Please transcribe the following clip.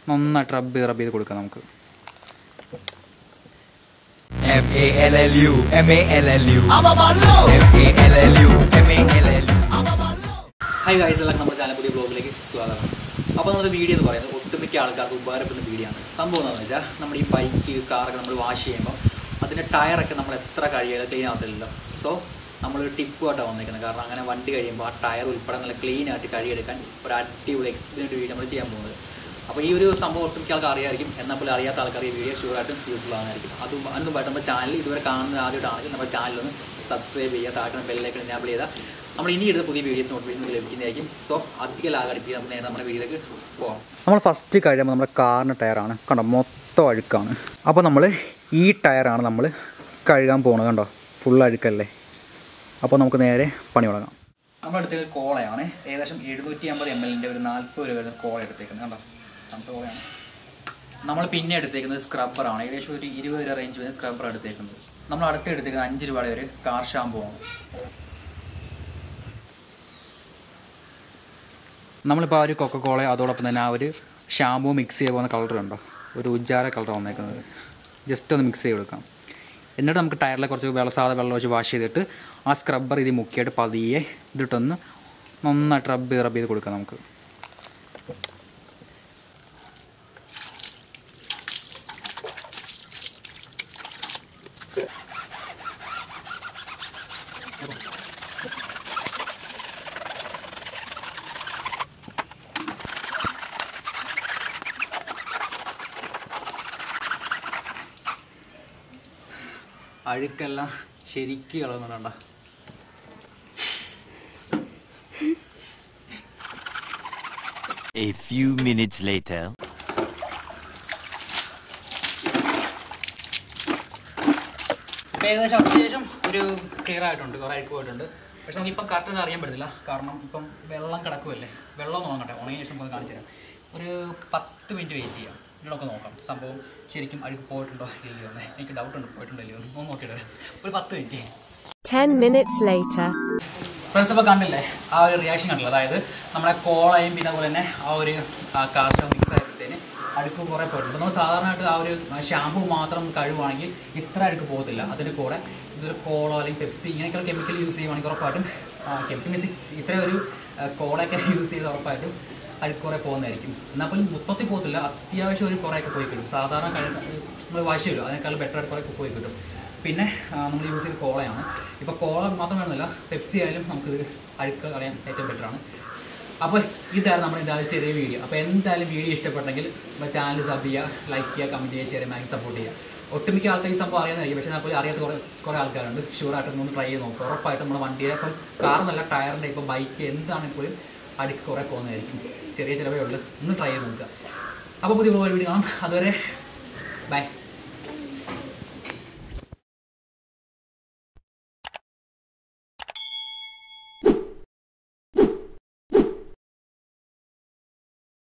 നന്നായിട്ട് റബ്ബ് ചെയ്ത് റബ്ബ് ചെയ്ത് കൊടുക്കാം നമുക്ക് M A L L U M A L L U M A L L U M A L L U hi guys എല്ലാവർക്കും നമ്മുടെ ചാനൽ പുതിയ ബ്ലോഗിലേക്ക് സ്വാഗതം അപ്പോൾ നമ്മുടെ വീഡിയോ എന്ന് പറയുന്നത് ഒട്ടുമിക്ക ആൾക്കാർക്ക് ഉപകാരപ്പെടുന്ന വീഡിയോ ആണ് സംഭവം എന്താണെന്ന് വെച്ചാൽ നമ്മുടെ ഈ ബൈക്ക് കാറൊക്കെ നമ്മൾ വാഷ് ചെയ്യുമ്പോൾ അതിൻ്റെ ടയറൊക്കെ നമ്മൾ എത്ര കഴിയാതെ ക്ലീൻ ആവത്തില്ലല്ലോ സോ നമ്മളൊരു ടിപ്പുമായിട്ടാണ് വന്നിരിക്കുന്നത് കാരണം അങ്ങനെ വണ്ടി കഴിയുമ്പോൾ ആ ടയർ ഉൾപ്പെടെ നല്ല ക്ലീൻ ആയിട്ട് കഴുകിയെടുക്കാൻ ഒരു അടിപൊളി എക്സ്പീരിയൻറ്റ് വീഡിയോ നമ്മൾ ചെയ്യാൻ പോകുന്നത് അപ്പോൾ ഈ ഒരു സംഭവം ഒട്ടുമിക്ക ആൾക്കാർ അറിയായിരിക്കും എന്നാൽ പോലും അറിയാത്ത ആൾക്കാർ ഈ വീഡിയോ ഷുവറായിട്ടും യൂസ്ഫുൾ ആകുന്നതായിരിക്കും അതും അതിന് മുമ്പായിട്ട് നമ്മുടെ ചാനൽ ഇതുവരെ കാണുന്നത് ആദ്യമായിട്ടാണെങ്കിൽ നമ്മുടെ ചാനൽ ഒന്ന് സബ്സ്ക്രൈബ് ചെയ്യുക താഴെ ബെല്ലിലേക്ക് എനാബിൾ ചെയ്താൽ നമ്മൾ ഇനി എടുത്ത പുതിയ വീഡിയോസ് നോട്ടിഫിക്കേഷൻ ലഭിക്കുന്നതായിരിക്കും സോ അധികം ലാഗടിപ്പിക്കുക നമുക്ക് നേരെ നമ്മുടെ വീഡിയോയിലേക്ക് പോകാം നമ്മൾ ഫസ്റ്റ് കഴിയുമ്പോൾ നമ്മുടെ കാറിൻ്റെ ടയറാണ് കണ്ടോ മൊത്തം അഴുക്കാണ് അപ്പോൾ നമ്മൾ ഈ ടയറാണ് നമ്മൾ കഴുകാൻ പോകുന്നത് കണ്ടോ ഫുൾ അഴുക്കല്ലേ അപ്പോൾ നമുക്ക് നേരെ പണി തുടങ്ങാം നമ്മൾ എടുത്തത് കോളയാണ് ഏകദേശം എഴുന്നൂറ്റി അമ്പത് എം എല്ലിൻ്റെ ഒരു നാൽപ്പത് രൂപ വരുന്ന കോള എടുത്തേക്കുന്നത് കണ്ടോ തണുത്ത കോളയാണ് നമ്മൾ പിന്നെ എടുത്തേക്കുന്നത് സ്ക്രബ്ബറാണ് ഏകദേശം ഒരു ഇരുപത് രൂപ റേഞ്ച് വരുന്ന സ്ക്രബ്ബർ എടുത്തേക്കുന്നത് നമ്മൾ അടുത്ത് എടുത്തേക്കുന്നത് അഞ്ച് രൂപയുടെ ഒരു കാർ ഷാമ്പു ആണ് നമ്മളിപ്പോൾ ആ ഒരു കൊക്കക്കോള അതോടൊപ്പം തന്നെ ആ ഒരു ഷാമ്പു മിക്സ് ചെയ്ത് പോകുന്ന കളർ ഉണ്ടോ ഒരു ഉജ്ജാര കളർ വന്നേക്കുന്നത് ജസ്റ്റ് ഒന്ന് മിക്സ് ചെയ്ത് കൊടുക്കാം എന്നിട്ട് നമുക്ക് ടയറിലെ കുറച്ച് വെള്ളം സാധാ വെള്ളം വെച്ച് വാഷ് ചെയ്തിട്ട് ആ സ്ക്രബ്ബർ ഇത് മുക്കിയിട്ട് പതിയെ ഇതിട്ടൊന്ന് നന്നായിട്ട് റബ്ബ് ചെയ്ത് റബ്ബ് ചെയ്ത് കൊടുക്കാം നമുക്ക് അഴുക്കെല്ലാം ശരിക്കും ഇളകുന്നുണ്ട A few minutes later. ഇപ്പം ഏകദേശം അത്യാവശ്യം ഒരു ക്ലിയർ ആയിട്ടുണ്ട് കുറേ അഴുക്ക് പോയിട്ടുണ്ട് പക്ഷെ നമുക്കിപ്പം കറക്റ്റ് അറിയാൻ പറ്റത്തില്ല കാരണം ഇപ്പം വെള്ളം കിടക്കുമല്ലേ വെള്ളം ഒന്ന് ഉണങ്ങട്ടെ ഉണങ്ങിയ ശേഷം നമുക്ക് കാണിച്ചു തരാം ഒരു പത്ത് മിനിറ്റ് വെയിറ്റ് ചെയ്യാം ഇതിലൊക്കെ നോക്കാം സംഭവം ശരിക്കും അഴുക്ക് പോയിട്ടുണ്ടോ ഇല്ലയോ എന്ന് എനിക്ക് ഡൗട്ട് ഉണ്ട് പോയിട്ടുണ്ടോ ഇല്ലയോ എന്ന് ഒന്ന് നോക്കിയിട്ട് വരാം. ഒരു പത്ത് മിനിറ്റ് 10 minutes later. ഫ്രണ്ട്സ് അപ്പോൾ കണ്ടില്ലേ ആ ഒരു റിയാക്ഷൻ കണ്ടില്ല അതായത് നമ്മുടെ കോളയും പിന്നെ അതുപോലെ തന്നെ ആ ഒരു കാർഷ മിക്സ് ആയപ്പോഴത്തേന് അഴുക്ക് കുറേ പോയിട്ടുണ്ട് നമ്മൾ സാധാരണയായിട്ട് ആ ഒരു ഷാമ്പു മാത്രം കഴുകുവാണെങ്കിൽ ഇത്ര അഴുക്ക് പോകത്തില്ല അതിന് കൂടെ ഇതൊരു കോളോ അല്ലെങ്കിൽ പെപ്സി ഇങ്ങനെയൊക്കെയുള്ള കെമിക്കൽ യൂസ് ചെയ്യുവാണെങ്കിൽ ഉറപ്പായിട്ടും കെമിക്കൽ മീൻസ് ഇത്ര ഒരു കോളയൊക്കെ യൂസ് ചെയ്ത് ഉറപ്പായിട്ടും അഴുക്ക് കുറേ പോകുന്നതായിരിക്കും എന്നാൽ പോലും മൊത്തത്തിൽ പോകത്തില്ല അത്യാവശ്യം ഒരു കുറേയൊക്കെ പോയി കിട്ടും സാധാരണ കഴുക നമ്മൾ വാശിയല്ലോ അതിനേക്കാൾ ബെറ്റർ ആയിട്ട് കുറേ പോയി കിട്ടും പിന്നെ ആ, നമ്മൾ യൂസ് ചെയ്ത കോളയാണ് ഇപ്പോൾ കോള മാത്രം വേണമെന്നില്ല പെപ്സി ആയാലും നമുക്കിത് അഴുക്ക് കളയാൻ ഏറ്റവും ബെറ്ററാണ് അപ്പോൾ ഇതാണ് നമ്മുടെ ഇതായത് ചെറിയ വീഡിയോ അപ്പോൾ എന്തായാലും വീഡിയോ ഇഷ്ടപ്പെട്ടെങ്കിൽ നമ്മുടെ ചാനൽ സബ് ചെയ്യുക ലൈക്ക് ചെയ്യുക കമൻറ്റ് ചെയ്യുക ഷെയർ മാക്സിമം സപ്പോർട്ട് ചെയ്യുക ഒട്ടുമിക്ക ആൾക്കാർ ഈ സംഭവം അറിയാനായിരിക്കും പക്ഷേ അപ്പോൾ അറിയാത്ത കുറേ കുറേ ആൾക്കാരുണ്ട് ഷുവറായിട്ട് ഒന്ന് ട്രൈ ചെയ്ത് നോക്കുക ഉറപ്പായിട്ടും നമ്മുടെ വണ്ടിയെ ഇപ്പം കാറെന്നല്ല ടയറിൻ്റെ ഇപ്പോൾ ബൈക്ക് എന്താണെങ്കിൽ പോലും അഴുക്ക് കുറേ പോകുന്നതായിരിക്കും ചെറിയ ചിലവേ ഉള്ളൂ ഒന്ന് ട്രൈ ചെയ്ത് നോക്കുക അപ്പോൾ പുതിയ വീഡിയോ കാണാം അതുവരെ ബൈ